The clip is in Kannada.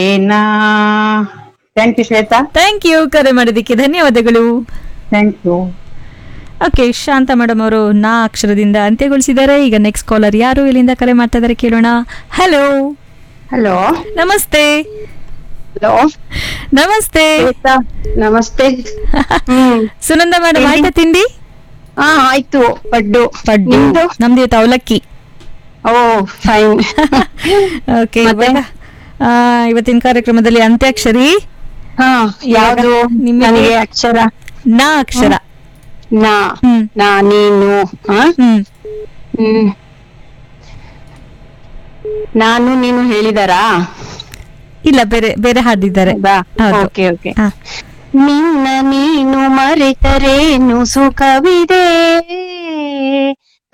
ಏನ thank you Shweta thank you ಕರೆ ಮಾಡಿದ್ದಕ್ಕೆ ಧನ್ಯವಾದಗಳು thank you okay Shanta madam ಅವರು ನಾ ಅಕ್ಷರದಿಂದ ಅಂತ್ಯಗೊಳಿಸಿದ್ದಾರೆ ಈಗ ನೆಕ್ಸ್ಟ್ ಕಾಲರ್ ಯಾರು ಇಲ್ಲಿಂದ ಕರೆ ಮಾಡ್ತಾ ಇದ್ದಾರೆ ಕೇಳೋಣ ಹಲೋ ಹಲೋ ನಮಸ್ತೆ ಹಲೋ ನಮಸ್ತೆ ಶ್ವೇತಾ ನಮಸ್ತೆ ಹ್ಮ್ ಸುನಂದ ಮೇಡಮ್ ಹೇಳಿ. ಆಯ್ತಾ ತಿಂಡಿ ಹಾ ಆಯ್ತು ಪಡ್ಡು ಪಡ್ಡು ನಿಮ್ದು ನಮ್ದು ಇವತ್ತು ಅವಲಕ್ಕಿ ಓ ಫೈನ್ ಓಕೆ ಮತ್ತೆ? ಇವಾಗ ಆ, ಇವತ್ತಿನ ಕಾರ್ಯಕ್ರಮದಲ್ಲಿ ಅಂತ್ಯಾಕ್ಷರಿ ಹಾ ಯಾವ್ದು ನಿಮಗೆ- ನನಗೆ ಅಕ್ಷರ ನಾ ಅಕ್ಷರ ನಾ ಹ್ಮ್ ನಾ ನೀನು ಹಾ ಹ್ಮ್ ಹ್ಮ್ ನಾನು ನೀನು ಹೇಳಿದಾರಾ ಇಲ್ಲ ಬೇರೆ ಬೇರೆ ಹಾಡಿದ್ದಾರೆ ಹೌದಾ ಹೌದು. ಓಕೆ ಓಕೆ ಹಾ. ನಿನ್ನ ನೀನು ಮರೆತರೇನು ಸುಖವಿದೆ